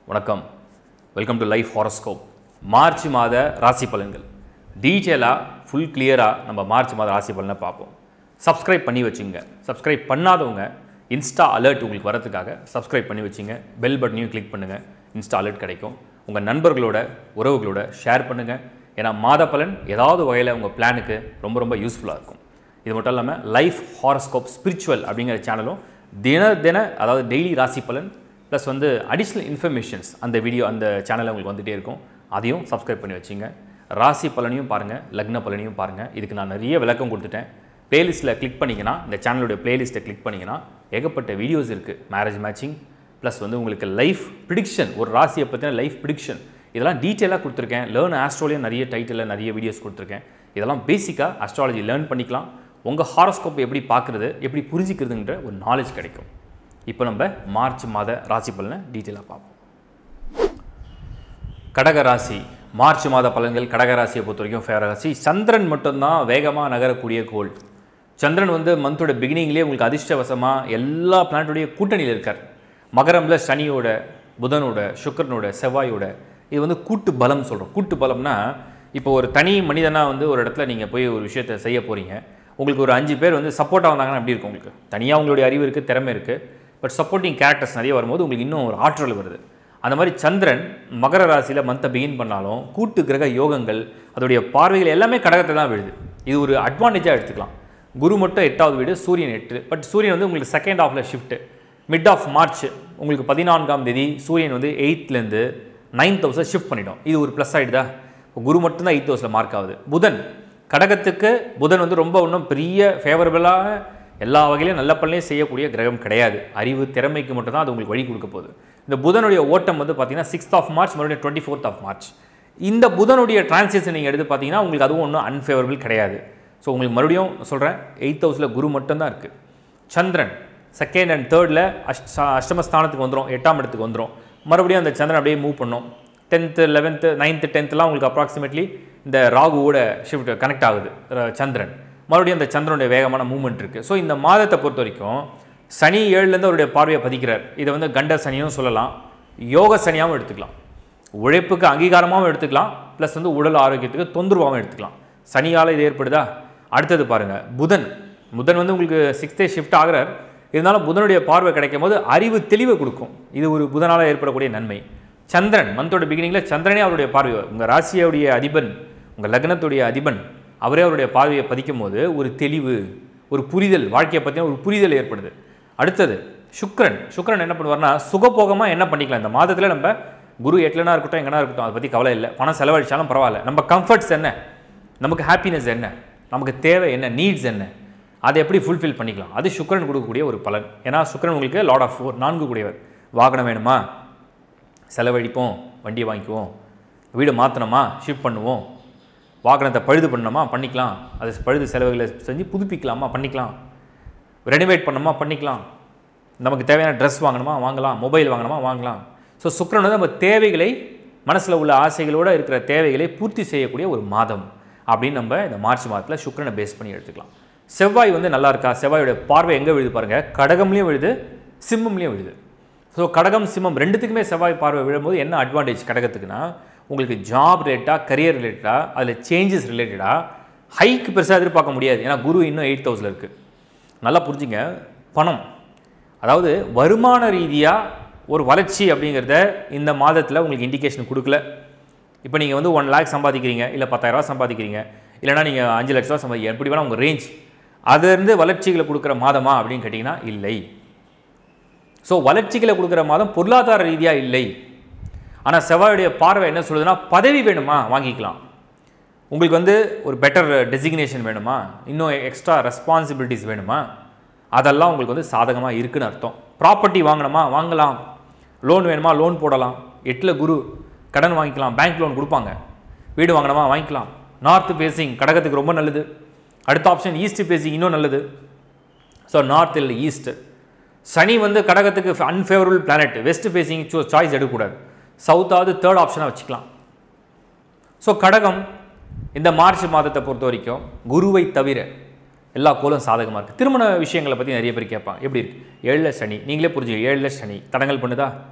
வணக்கம் welcome to life horoscope March மாத ராசி பலன்கள் டீட்டெயிலாக ஃபுல் கிளியராக நம்ம மார்ச் மாத ராசி பலனை பார்ப்போம் சப்ஸ்கிரைப் பண்ணி வச்சுங்க சப்ஸ்கிரைப் பண்ணாதவங்க இன்ஸ்டா அலர்ட் உங்களுக்கு வரதுக்காக சப்ஸ்கிரைப் பண்ணி வச்சுங்க பெல் பட்டனையும் கிளிக் பண்ணுங்கள் இன்ஸ்டா அலர்ட் கிடைக்கும் உங்கள் நண்பர்களோட உறவுகளோட ஷேர் பண்ணுங்கள் ஏன்னா மாத பலன் ஏதாவது வகையில் உங்கள் பிளானுக்கு ரொம்ப ரொம்ப யூஸ்ஃபுல்லாக இருக்கும் இது மட்டும் இல்லாமல் லைஃப் ஹாரோஸ்கோப் ஸ்பிரிச்சுவல் அப்படிங்கிற சேனலும் தின தின அதாவது டெய்லி ராசி பலன் ப்ளஸ் வந்து அடிஷ்னல் இன்ஃபர்மேஷன்ஸ் அந்த வீடியோ அந்த சேனலில் உங்களுக்கு வந்துகிட்டே இருக்கும் அதையும் சப்ஸ்கிரைப் பண்ணி வச்சுங்க ராசி பலனையும் பாருங்கள் லக்ன பலனையும் பாருங்கள் இதுக்கு நான் நிறைய விளக்கம் கொடுத்துட்டேன் பிளேலிஸ்ட்டில் கிளிக் பண்ணிங்கன்னா இந்த சேனலுடைய பிளேலிஸ்ட்டை கிளிக் பண்ணிங்கன்னா ஏகப்பட்ட வீடியோஸ் இருக்குது மேரேஜ் மேட்சிங் ப்ளஸ் வந்து உங்களுக்கு லைஃப் ப்ரிடிக்ஷன் ஒரு ராசியை பற்றின லைஃப் ப்ரிடிக்ஷன் இதெல்லாம் டீட்டெயிலாக கொடுத்துருக்கேன் லேர்ன் ஆஸ்ட்ரோலையும் நிறைய டைட்டிலில் நிறைய வீடியோஸ் கொடுத்துருக்கேன் இதெல்லாம் பேசிக்காக அஸ்ட்ராலஜி லேர்ன் பண்ணிக்கலாம் உங்கள் ஹாரோஸ்கோப் எப்படி பார்க்குறது எப்படி புரிஞ்சிக்கிறதுன்ற ஒரு நாலேஜ் கிடைக்கும் இப்போ நம்ம மார்ச் மாத ராசி பலனை டீட்டெயிலாக பார்ப்போம் கடக ராசி மார்ச் மாத பலன்கள் கடக ராசியை பொறுத்த வரைக்கும் ஃபேவர ராசி சந்திரன் மட்டும்தான் வேகமாக நகரக்கூடிய கோள் சந்திரன் வந்து மந்தோட பிகினிங்லேயே உங்களுக்கு அதிர்ஷ்டவசமாக எல்லா பிளானட்டுடைய கூட்டணியில் இருக்கார் மகரமில் சனியோட புதனோட சுக்கரனோட செவ்வாயோட இது வந்து கூட்டு பலம் சொல்கிறோம் கூட்டு பலம்னா இப்போ ஒரு தனி மனிதனாக வந்து ஒரு இடத்துல நீங்கள் போய் ஒரு விஷயத்தை செய்ய போகிறீங்க உங்களுக்கு ஒரு அஞ்சு பேர் வந்து சப்போர்ட்டாக வந்தாங்கன்னா எப்படி இருக்கும் உங்களுக்கு தனியாக உங்களுடைய அறிவு இருக்குது திறமை இருக்குது பட் சப்போர்ட்டிங் கேரக்டர்ஸ் நிறைய வரும்போது உங்களுக்கு இன்னும் ஒரு ஆற்றல் வருது அந்த மாதிரி சந்திரன் மகர ராசியில் மந்த்தை பிகின் பண்ணாலும் கூட்டு கிரக யோகங்கள் அதோடைய பார்வைகள் எல்லாமே கடகத்தை தான் விழுது இது ஒரு அட்வான்டேஜாக எடுத்துக்கலாம் குரு மட்டும் எட்டாவது வீடு சூரியன் எட்டு பட் சூரியன் வந்து உங்களுக்கு செகண்ட் ஹாஃபில் ஷிஃப்ட் மிட் ஆஃப் மார்ச் உங்களுக்கு பதினான்காம் தேதி சூரியன் வந்து எயித்லேருந்து நைன்த் ஹவுஸை ஷிஃப்ட் பண்ணிடும் இது ஒரு ப்ளஸ் ஆகிடுதா குரு மட்டும்தான் எயித் ஹவுஸில் மார்க் ஆகுது புதன் கடகத்துக்கு புதன் வந்து ரொம்ப ஒன்றும் பெரிய ஃபேவரபிளாக எல்லா வகையிலையும் நல்ல பலனையும் செய்யக்கூடிய கிரகம் கிடையாது அறிவு திறமைக்கு மட்டும்தான் அது உங்களுக்கு வழி கொடுக்க போகுது இந்த புதனுடைய ஓட்டம் வந்து பார்த்தீங்கன்னா சிக்ஸ்த் ஆஃப் மார்ச் மறுபடியும் டுவெண்ட்டி ஃபோர்த் ஆஃப் மார்ச் இந்த புதனுடைய டிரான்சிஷன் நீங்கள் எடுத்து பார்த்தீங்கன்னா உங்களுக்கு அதுவும் ஒன்றும் அன்ஃபேவரபிள் கிடையாது ஸோ உங்களுக்கு மறுபடியும் சொல்கிறேன் எயித் ஹவுஸில் குரு மட்டும்தான் இருக்குது சந்திரன் செகண்ட் அண்ட் தேர்டில் அஷ்ட அஷ்டமஸ்தானத்துக்கு வந்துடும் எட்டாம் இடத்துக்கு வந்துடும் மறுபடியும் அந்த சந்திரன் அப்படியே மூவ் பண்ணும் டென்த்து லெவன்த்து நைன்த்து டென்த்துலாம் உங்களுக்கு அப்ராக்சிமேட்லி இந்த ராகுவோட ஷிஃப்ட் கனெக்ட் ஆகுது ர- சந்திரன் மறுபடியும் அந்த சந்திரனுடைய வேகமான மூவ்மெண்ட் இருக்குது ஸோ இந்த மாதத்தை பொறுத்த வரைக்கும் சனி ஏழுலேருந்து அவருடைய பார்வையை பதிக்கிறார் இதை வந்து கண்ட சனியும் சொல்லலாம் யோக சனியாகவும் எடுத்துக்கலாம் உழைப்புக்கு அங்கீகாரமாகவும் எடுத்துக்கலாம் ப்ளஸ் வந்து உடல் ஆரோக்கியத்துக்கு தொந்தரவாகவும் எடுத்துக்கலாம் சனியால் இது ஏற்படுதா அடுத்தது பாருங்கள் புதன் புதன் வந்து உங்களுக்கு சிக்ஸ்த்தே ஷிஃப்ட் ஆகிறார் இருந்தாலும் புதனுடைய பார்வை கிடைக்கும் போது அறிவு தெளிவை கொடுக்கும் இது ஒரு புதனால் ஏற்படக்கூடிய நன்மை சந்திரன் மந்தோட பிகினிங்கில் சந்திரனே அவருடைய பார்வை உங்கள் ராசியோடைய அதிபன் உங்கள் லக்னத்துடைய அதிபன் அவரே அவருடைய பார்வையை பதிக்கும் போது ஒரு தெளிவு ஒரு புரிதல் வாழ்க்கையை பற்றின ஒரு புரிதல் ஏற்படுது அடுத்தது சுக்கிரன் சுக்கிரன் என்ன பண்ணுவார்னா சுகபோகமாக என்ன பண்ணிக்கலாம் இந்த மாதத்தில் நம்ம குரு எட்லனா இருக்கட்டும் எங்கன்னா இருக்கட்டும் அதை பற்றி கவலை இல்லை பணம் செலவழிச்சாலும் பரவாயில்ல நம்ம கம்ஃபர்ட்ஸ் என்ன நமக்கு ஹாப்பினஸ் என்ன நமக்கு தேவை என்ன நீட்ஸ் என்ன அதை எப்படி ஃபுல்ஃபில் பண்ணிக்கலாம் அது சுக்கிரன் கொடுக்கக்கூடிய ஒரு பலன் ஏன்னா சுக்கிரன் உங்களுக்கு லார்ட் ஆஃப் ஃபோர் நான்கு கூடியவர் வாகனம் வேணுமா செலவழிப்போம் வண்டியை வாங்கிக்குவோம் வீடு மாற்றணுமா ஷிஃப்ட் பண்ணுவோம் வாகனத்தை பழுது பண்ணணுமா பண்ணிக்கலாம் அது பழுது செலவுகளை செஞ்சு புதுப்பிக்கலாமா பண்ணிக்கலாம் ரெனோவேட் பண்ணணுமா பண்ணிக்கலாம் நமக்கு தேவையான ட்ரெஸ் வாங்கணுமா வாங்கலாம் மொபைல் வாங்கணுமா வாங்கலாம் ஸோ சுக்கிரன் வந்து நம்ம தேவைகளை மனசில் உள்ள ஆசைகளோடு இருக்கிற தேவைகளை பூர்த்தி செய்யக்கூடிய ஒரு மாதம் அப்படின்னு நம்ம இந்த மார்ச் மாதத்தில் சுக்கிரனை பேஸ் பண்ணி எடுத்துக்கலாம் செவ்வாய் வந்து நல்லா இருக்கா செவ்வாயோட பார்வை எங்கே விழுது பாருங்கள் கடகம்லேயும் விழுது சிம்மம்லேயும் விழுது ஸோ கடகம் சிம்மம் ரெண்டுத்துக்குமே செவ்வாய் பார்வை விழும்போது என்ன அட்வான்டேஜ் கடகத்துக்குன்னா உங்களுக்கு ஜாப் ரிலேட்டாக கரியர் ரிலேட்டடாக அதில் சேஞ்சஸ் ரிலேட்டடாக ஹைக்கு பெருசாக எதிர்பார்க்க முடியாது ஏன்னா குரு இன்னும் எயிட் தௌசண்ட் இருக்குது நல்லா புரிஞ்சுங்க பணம் அதாவது வருமான ரீதியாக ஒரு வளர்ச்சி அப்படிங்கிறத இந்த மாதத்தில் உங்களுக்கு இண்டிகேஷன் கொடுக்கல இப்போ நீங்கள் வந்து ஒன் லேக் சம்பாதிக்கிறீங்க இல்லை பத்தாயிரரூவா சம்பாதிக்கிறீங்க இல்லைனா நீங்கள் அஞ்சு லட்ச ரூபா சம்பாதிக்கிறீங்க எப்படி வேணால் உங்கள் ரேஞ்ச் அதுலேருந்து வளர்ச்சிகளை கொடுக்குற மாதமா அப்படின்னு கேட்டிங்கன்னா இல்லை ஸோ வளர்ச்சிகளை கொடுக்குற மாதம் பொருளாதார ரீதியாக இல்லை ஆனால் செவ்வாயுடைய பார்வை என்ன சொல்லுதுன்னா பதவி வேணுமா வாங்கிக்கலாம் உங்களுக்கு வந்து ஒரு பெட்டர் டெசிக்னேஷன் வேணுமா இன்னும் எக்ஸ்ட்ரா ரெஸ்பான்சிபிலிட்டிஸ் வேணுமா அதெல்லாம் உங்களுக்கு வந்து சாதகமாக இருக்குன்னு அர்த்தம் ப்ராப்பர்ட்டி வாங்கணுமா வாங்கலாம் லோன் வேணுமா லோன் போடலாம் எட்டில் குரு கடன் வாங்கிக்கலாம் பேங்க் லோன் கொடுப்பாங்க வீடு வாங்கணுமா வாங்கிக்கலாம் நார்த் ஃபேஸிங் கடகத்துக்கு ரொம்ப நல்லது அடுத்த ஆப்ஷன் ஈஸ்ட் ஃபேஸிங் இன்னும் நல்லது ஸோ நார்த் இல்லை ஈஸ்ட் சனி வந்து கடகத்துக்கு unfavourable planet west facing choice எடுக்கக்கூடாது சவுத்தாவது தேர்ட் ஆப்ஷனாக வச்சுக்கலாம் ஸோ கடகம் இந்த மார்ச் மாதத்தை பொறுத்த வரைக்கும் குருவை தவிர எல்லா கோலும் சாதகமாக இருக்குது திருமண விஷயங்களை பற்றி நிறைய பேர் கேட்பாங்க எப்படி இருக்கு ஏழில் சனி நீங்களே புரிஞ்சுக்க ஏழில் சனி தடங்கல் பண்ணுதா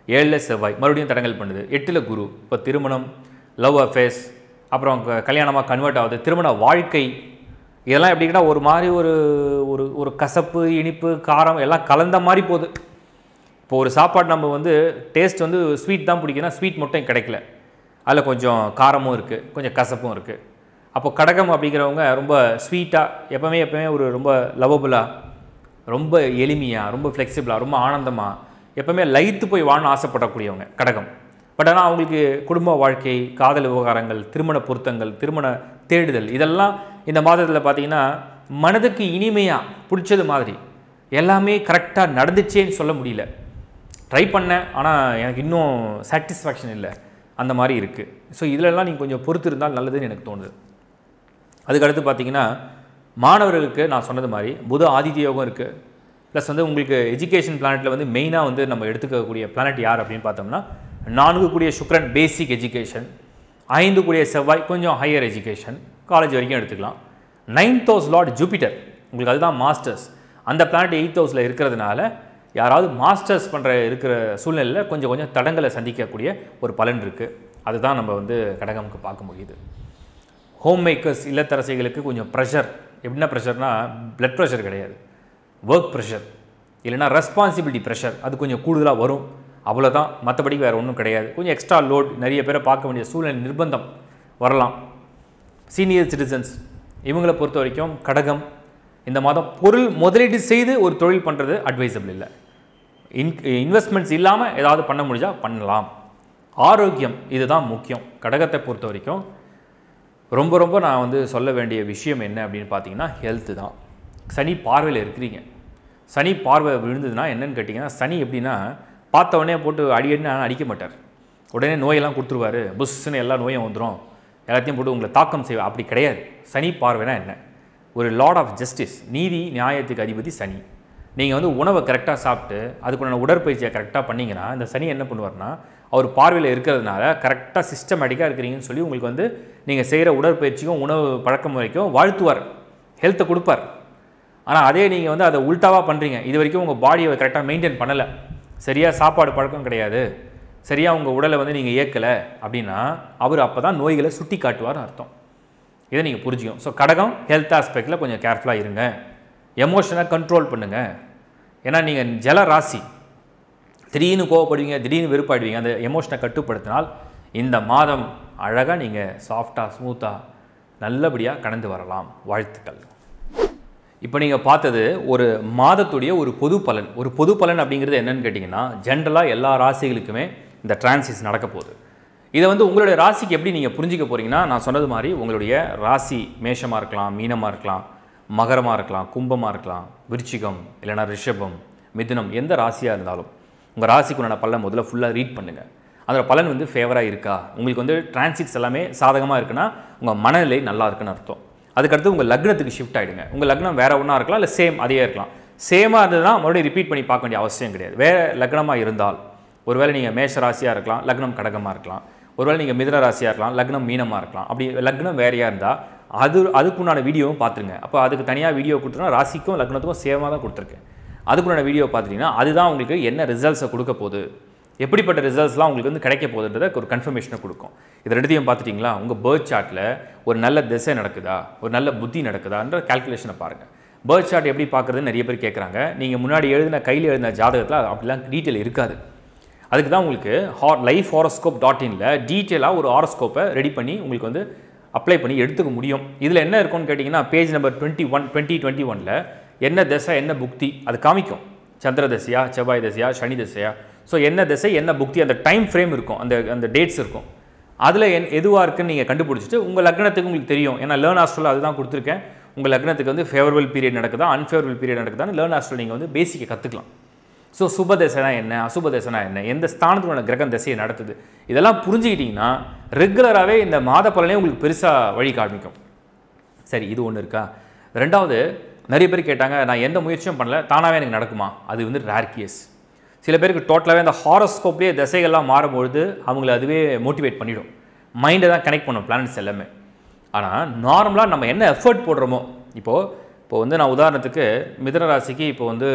ஏழில் செவ்வாய் மறுபடியும் தடங்கல் பண்ணுது எட்டில் குரு இப்போ திருமணம் லவ் அஃபேர்ஸ் அப்புறம் க- கல்யாணமாக கன்வெர்ட் ஆகுது திருமண வாழ்க்கை இதெல்லாம் எப்படின்னா ஒரு மாதிரி ஒரு ஒரு ஒரு கசப்பு இனிப்பு காரம் எல்லாம் கலந்த மாதிரி போகுது இப்போ ஒரு சாப்பாடு நம்ம வந்து டேஸ்ட் வந்து ஸ்வீட் தான் பிடிக்குன்னா ஸ்வீட் மட்டும் கிடைக்கல அதில் கொஞ்சம் காரமும் இருக்குது கொஞ்சம் கசப்பும் இருக்குது அப்போ கடகம் அப்படிங்கிறவங்க ரொம்ப ஸ்வீட்டாக எப்போவுமே எப்போவுமே ஒரு ரொம்ப லவபுளாக ரொம்ப எளிமையாக ரொம்ப ஃப்ளெக்சிபிளாக ரொம்ப ஆனந்தமாக எப்போவுமே லயித்து போய் வாழணும்னு ஆசைப்படக்கூடியவங்க கடகம் பட் ஆனால் அவங்களுக்கு குடும்ப வாழ்க்கை காதல் விவகாரங்கள் திருமண பொருத்தங்கள் திருமண தேடுதல் இதெல்லாம் இந்த மாதத்தில் பார்த்தீங்கன்னா மனதுக்கு இனிமையாக பிடிச்சது மாதிரி எல்லாமே கரெக்டாக நடந்துச்சேன்னு சொல்ல முடியல ட்ரை பண்ணேன் ஆனால் எனக்கு இன்னும் சாட்டிஸ்ஃபேக்ஷன் இல்லை அந்த மாதிரி இருக்குது ஸோ இதிலெல்லாம் நீங்கள் கொஞ்சம் பொறுத்து இருந்தால் நல்லதுன்னு எனக்கு தோணுது அதுக்கடுத்து பார்த்தீங்கன்னா மாணவர்களுக்கு நான் சொன்னது மாதிரி புத ஆதித்ய யோகம் இருக்குது ப்ளஸ் வந்து உங்களுக்கு எஜுகேஷன் பிளானெட்டில் வந்து மெயினாக வந்து நம்ம எடுத்துக்கக்கூடிய பிளானட் யார் அப்படின்னு பார்த்தோம்னா நான்கு கூடிய சுக்ரன் பேசிக் எஜுகேஷன் ஐந்து கூடிய செவ்வாய் கொஞ்சம் ஹையர் எஜுகேஷன் காலேஜ் வரைக்கும் எடுத்துக்கலாம் நைன்த் ஹவுஸ் லார்ட் ஜூபிட்டர் உங்களுக்கு அதுதான் மாஸ்டர்ஸ் அந்த பிளானட் எயித் ஹவுஸில் இருக்கிறதுனால யாராவது மாஸ்டர்ஸ் பண்ணுற இருக்கிற சூழ்நிலையில் கொஞ்சம் கொஞ்சம் தடங்களை சந்திக்கக்கூடிய ஒரு பலன் இருக்குது அதுதான் நம்ம வந்து கடகமுக்கு பார்க்க முடியுது ஹோம் மேக்கர்ஸ் இல்லத்தரசிகளுக்கு கொஞ்சம் ப்ரெஷர் எப்படின்னா ப்ரெஷர்னா blood ப்ரெஷர் கிடையாது ஒர்க் ப்ரெஷர் இல்லைன்னா ரெஸ்பான்சிபிலிட்டி ப்ரெஷர் அது கொஞ்சம் கூடுதலாக வரும் அவ்வளோதான் மற்றபடி வேறு ஒன்றும் கிடையாது கொஞ்சம் எக்ஸ்ட்ரா லோட் நிறைய பேரை பார்க்க வேண்டிய சூழ்நிலை நிர்பந்தம் வரலாம் சீனியர் சிட்டிசன்ஸ் இவங்களை பொறுத்த வரைக்கும் கடகம் இந்த மாதம் பொருள் முதலீடு செய்து ஒரு தொழில் பண்ணுறது அட்வைசபிள் இல்லை இன் இன்வெஸ்ட்மெண்ட்ஸ் இல்லாமல் ஏதாவது பண்ண முடிஞ்சால் பண்ணலாம் ஆரோக்கியம் இதுதான் முக்கியம் கடகத்தை பொறுத்த வரைக்கும் ரொம்ப ரொம்ப நான் வந்து சொல்ல வேண்டிய விஷயம் என்ன அப்படின்னு பார்த்தீங்கன்னா ஹெல்த்து தான் சனி பார்வையில் இருக்கிறீங்க சனி பார்வை விழுந்ததுன்னா என்னன்னு கேட்டிங்கன்னா சனி எப்படின்னா பார்த்த உடனே போட்டு அடி அடின்னு அடிக்க மாட்டார் உடனே நோயெல்லாம் கொடுத்துருவாரு புஷ்ஷுன்னு எல்லா நோயும் வந்துடும் எல்லாத்தையும் போட்டு உங்களை தாக்கம் செய்வா அப்படி கிடையாது சனி பார்வைனா என்ன ஒரு லார்ட் ஆஃப் ஜஸ்டிஸ் நீதி நியாயத்துக்கு அதிபதி சனி நீங்கள் வந்து உணவை கரெக்டாக சாப்பிட்டு அதுக்குண்டான உடற்பயிற்சியை கரெக்டாக பண்ணீங்கன்னா இந்த சனி என்ன பண்ணுவார்னா அவர் பார்வையில் இருக்கிறதுனால கரெக்டாக சிஸ்டமேட்டிக்காக இருக்கிறீங்கன்னு சொல்லி உங்களுக்கு வந்து நீங்கள் செய்கிற உடற்பயிற்சிக்கும் உணவு பழக்க முறைக்கும் வாழ்த்துவார் ஹெல்த்தை கொடுப்பார் ஆனால் அதே நீங்கள் வந்து அதை உல்ட்டாவாக பண்ணுறீங்க இது வரைக்கும் உங்கள் பாடியை கரெக்டாக மெயின்டைன் பண்ணலை சரியாக சாப்பாடு பழக்கம் கிடையாது சரியாக உங்கள் உடலை வந்து நீங்கள் இயக்கலை அப்படின்னா அவர் அப்போ தான் நோய்களை சுட்டி காட்டுவார்னு அர்த்தம் இதை நீங்கள் புரிஞ்சுக்கணும் ஸோ கடகம் ஹெல்த் ஆஸ்பெக்டில் கொஞ்சம் கேர்ஃபுல்லாக இருங்க எமோஷனை கண்ட்ரோல் பண்ணுங்கள் ஏன்னா நீங்கள் ஜல ராசி திடீர்னு கோவப்படுவீங்க திடீர்னு வெறுப்பாடுவீங்க அந்த எமோஷனை கட்டுப்படுத்தினால் இந்த மாதம் அழகாக நீங்கள் சாஃப்டாக ஸ்மூத்தாக நல்லபடியாக கடந்து வரலாம் வாழ்த்துக்கள் இப்போ நீங்கள் பார்த்தது ஒரு மாதத்துடைய ஒரு பொது பலன் ஒரு பொது பலன் அப்படிங்கிறது என்னன்னு கேட்டிங்கன்னா ஜென்ரலாக எல்லா ராசிகளுக்குமே இந்த டிரான்சிஸ் நடக்க போகுது இதை வந்து உங்களுடைய ராசிக்கு எப்படி நீங்கள் புரிஞ்சிக்க போகிறீங்கன்னா நான் சொன்னது மாதிரி உங்களுடைய ராசி மேஷமாக இருக்கலாம் மீனமாக இருக்கலாம் மகரமாக இருக்கலாம் கும்பமாக இருக்கலாம் விருச்சிகம் இல்லைன்னா ரிஷபம் மிதுனம் எந்த ராசியாக இருந்தாலும் உங்கள் ராசிக்குண்டான பலன் முதல்ல ஃபுல்லாக ரீட் பண்ணுங்கள் அதோட பலன் வந்து ஃபேவராக இருக்கா உங்களுக்கு வந்து டிரான்சிட்ஸ் எல்லாமே சாதகமாக இருக்குன்னா உங்கள் மனநிலை நல்லா இருக்குன்னு அர்த்தம் அதுக்கடுத்து உங்கள் லக்னத்துக்கு ஷிஃப்ட் ஆகிடுங்க உங்கள் லக்னம் வேறு ஒன்றா இருக்கலாம் இல்லை சேம் அதே இருக்கலாம் சேமாக இருந்ததுன்னா மறுபடியும் ரிப்பீட் பண்ணி பார்க்க வேண்டிய அவசியம் கிடையாது வேறு லக்னமாக இருந்தால் ஒருவேளை நீங்கள் மேஷ ராசியாக இருக்கலாம் லக்னம் கடகமாக இருக்கலாம் ஒருவேளை நீங்கள் மிதுன ராசியாக இருக்கலாம் லக்னம் மீனமாக இருக்கலாம் அப்படி லக்னம் வேறையாக இருந்தால் அது அதுக்குண்டான வீடியோவும் பார்த்துருங்க அப்போ அதுக்கு தனியாக வீடியோ கொடுத்துருன்னா ராசிக்கும் லக்னத்துக்கும் சேமாக தான் கொடுத்துருக்கேன் அதுக்குண்டான வீடியோ பார்த்துட்டிங்கன்னா அதுதான் உங்களுக்கு என்ன ரிசல்ட்ஸை கொடுக்க போகுது எப்படிப்பட்ட ரிசல்ட்ஸ்லாம் உங்களுக்கு வந்து கிடைக்க போகுதுன்றத ஒரு கன்ஃபர்மேஷனை கொடுக்கும் இது ரெண்டுத்தையும் பார்த்துட்டிங்களா உங்கள் பேர்த் சார்ட்டில் ஒரு நல்ல திசை நடக்குதா ஒரு நல்ல புத்தி நடக்குதான்ற கால்குலேஷனை பாருங்கள் பேர்த் சார்ட் எப்படி பார்க்குறதுன்னு நிறைய பேர் கேட்குறாங்க நீங்கள் முன்னாடி எழுதின கையில் எழுதின ஜாதகத்தில் அப்படிலாம் டீட்டெயில் இருக்காது அதுக்கு தான் உங்களுக்கு ஹார் லைஃப் ஹாரோஸ்கோப் டாட் இனில் டீட்டெயிலாக ஒரு ஹாரோஸ்கோப்பை ரெடி பண்ணி உங்களுக்கு வந்து அப்ளை பண்ணி எடுத்துக்க முடியும் இதில் என்ன இருக்கும்னு கேட்டிங்கன்னா page number twenty one twenty twenty ஒனில் என்ன திசை என்ன புக்தி அது காமிக்கும் சந்திர தசையா செவ்வாய் தசையா சனி தசையா ஸோ என்ன திசை என்ன புக்தி அந்த டைம் ஃப்ரேம் இருக்கும் அந்த அந்த டேட்ஸ் இருக்கும் அதில் என் எதுவாக இருக்குன்னு நீங்கள் கண்டுபிடிச்சிட்டு உங்கள் லக்னத்துக்கு உங்களுக்கு தெரியும் ஏன்னா லேர்ன் ஹாஸ்டல் அதுதான் கொடுத்துருக்கேன் உங்கள் லக்னத்துக்கு வந்து ஃபேவரபிள் பீரியட் நடக்குதா அன்ஃபேவரபிள் பீரியட் நடக்குதான்னு லேர்ன் ஹாஸ்டல் நீங்கள் வந்து பேசிக்கை கற்றுக்கலாம் ஸோ சுப தசைனா என்ன அசுப தசைனா என்ன எந்த ஸ்தானத்துக்கான கிரகம் தசையை நடத்துது இதெல்லாம் புரிஞ்சுக்கிட்டிங்கன்னா ரெகுலராகவே இந்த மாத பலனே உங்களுக்கு பெருசாக வழி காமிக்கும் சரி இது ஒன்று இருக்கா ரெண்டாவது நிறைய பேர் கேட்டாங்க நான் எந்த முயற்சியும் பண்ணல தானாகவே எனக்கு நடக்குமா அது வந்து ரேர் கேஸ் சில பேருக்கு டோட்டலாகவே அந்த ஹாரோஸ்கோப்லேயே திசைகள்லாம் மாறும்பொழுது அவங்கள அதுவே மோட்டிவேட் பண்ணிடும் மைண்டை தான் கனெக்ட் பண்ணும் பிளானட்ஸ் எல்லாமே ஆனால் நார்மலாக நம்ம என்ன எஃபர்ட் போடுறோமோ இப்போது இப்போ வந்து நான் உதாரணத்துக்கு மிதன ராசிக்கு இப்போ வந்து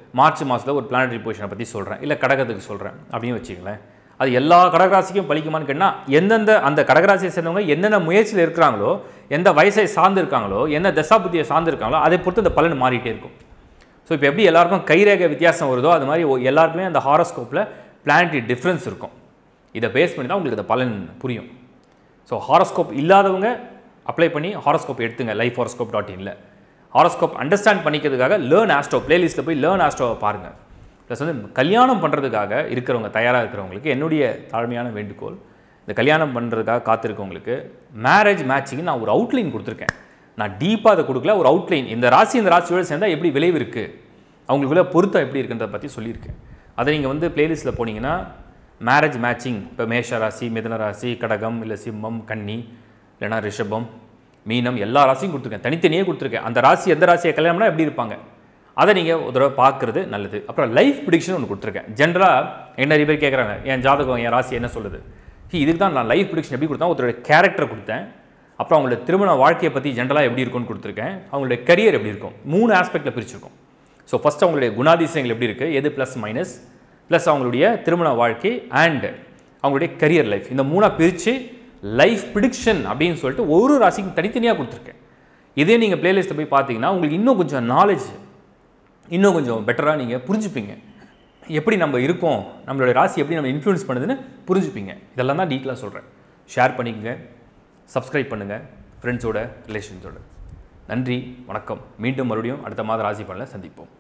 மார்ச் மாதத்தில் ஒரு பிளானட்டரி பொசிஷனை பற்றி சொல்கிறேன் இல்லை கடகத்துக்கு சொல்கிறேன் அப்படின்னு வச்சுங்களேன் அது எல்லா கடகராசிக்கும் பலிக்குமான்னு கேட்டால் எந்தெந்த அந்த கடகராசியை சேர்ந்தவங்க என்னென்ன முயற்சியில் இருக்கிறாங்களோ எந்த வயசை சார்ந்து இருக்காங்களோ என்ன தசாபுத்தியை சார்ந்து இருக்காங்களோ அதை பொறுத்து இந்த பலன் மாறிட்டே இருக்கும் ஸோ இப்போ எப்படி எல்லாருக்கும் கைரேகை வித்தியாசம் வருதோ அது மாதிரி ஒ- எல்லாருக்குமே அந்த ஹாரோஸ்கோப்பில் பிளானட்டரி டிஃப்ரென்ஸ் இருக்கும் இதை பேஸ் பண்ணி தான் உங்களுக்கு இந்த பலன் புரியும் ஸோ ஹாரோஸ்கோப் இல்லாதவங்க அப்ளை பண்ணி ஹாரோஸ்கோப் எடுத்துங்க லைஃப் ஹாரோஸ்கோப் டாட் இனில் ஹாரோஸ்கோப் அண்டர்ஸ்டாண்ட் பண்ணிக்கிறதுக்காக லேர்ன் ஆஸ்ட்ரோ பிளேலிஸ்ட்டில் போய் லேர்ன் ஆஸ்ட்ரோவை பாருங்கள் ப்ளஸ் வந்து கல்யாணம் பண்ணுறதுக்காக இருக்கிறவங்க தயாராக இருக்கிறவங்களுக்கு என்னுடைய தாழ்மையான வேண்டுகோள் இந்த கல்யாணம் பண்ணுறதுக்காக காத்திருக்கவங்களுக்கு மேரேஜ் மேட்சிங்கு நான் ஒரு அவுட்லைன் கொடுத்துருக்கேன் நான் டீப்பாக அதை கொடுக்கல ஒரு அவுட்லைன் இந்த ராசி இந்த ராசியோட சேர்ந்தால் எப்படி விளைவு இருக்குது அவங்களுக்குள்ள பொருத்தம் எப்படி இருக்குன்றத பற்றி சொல்லியிருக்கேன் அதை நீங்கள் வந்து பிளேலிஸ்ட்டில் போனீங்கன்னா மேரேஜ் மேட்சிங் இப்போ மேஷ ராசி மிதுன ராசி கடகம் இல்லை சிம்மம் கன்னி இல்லைனா ரிஷபம் மீனம் எல்லா ராசியும் கொடுத்துருக்கேன் தனித்தனியே கொடுத்துருக்கேன் அந்த ராசி எந்த ராசியை கல்யாணம்னா எப்படி இருப்பாங்க அதை நீங்கள் ஒரு தடவை பார்க்குறது நல்லது அப்புறம் லைஃப் ப்ரிடிக்ஷன் ஒன்று கொடுத்துருக்கேன் ஜென்ரலாக என்ன நிறைய பேர் கேட்குறாங்க என் ஜாதகம் என் ராசி என்ன சொல்லுது See, இதுக்கு தான் நான் லைஃப் ப்ரிடிக்ஷன் எப்படி கொடுத்தேன் ஒருத்தரோட கேரக்டர் கொடுத்தேன் அப்புறம் அவங்களோட திருமண வாழ்க்கையை பற்றி ஜென்ரலாக எப்படி இருக்கும்னு கொடுத்துருக்கேன் அவங்களுடைய கரியர் எப்படி இருக்கும் மூணு ஆஸ்பெக்டில் பிரிச்சிருக்கோம் ஸோ ஃபஸ்ட் அவங்களுடைய குணாதிசயங்கள் எப்படி இருக்குது எது ப்ளஸ் மைனஸ் ப்ளஸ் அவங்களுடைய திருமண வாழ்க்கை அண்ட் அவங்களுடைய கரியர் லைஃப் இந்த மூணாக பிரித்து லைஃப் ப்ரிடிக்ஷன் அப்படின்னு சொல்லிட்டு ஒரு ராசிக்கு தனித்தனியாக கொடுத்துருக்கேன் இதே நீங்கள் பிளேலிஸ்ட்டில் போய் பார்த்தீங்கன்னா உங்களுக்கு இன்னும் கொஞ்சம் நாலேஜ் இன்னும் கொஞ்சம் பெட்டராக நீங்கள் புரிஞ்சுப்பீங்க எப்படி நம்ம இருக்கோம் நம்மளுடைய ராசி எப்படி நம்ம இன்ஃப்ளூயன்ஸ் பண்ணுதுன்னு புரிஞ்சுப்பீங்க இதெல்லாம் தான் டீட்டெயிலாக சொல்கிறேன் ஷேர் பண்ணிக்கங்க சப்ஸ்கிரைப் பண்ணுங்கள் ஃப்ரெண்ட்ஸோட ரிலேஷன்ஸோட நன்றி வணக்கம் மீண்டும் மறுபடியும் அடுத்த மாத ராசி பலனில் சந்திப்போம்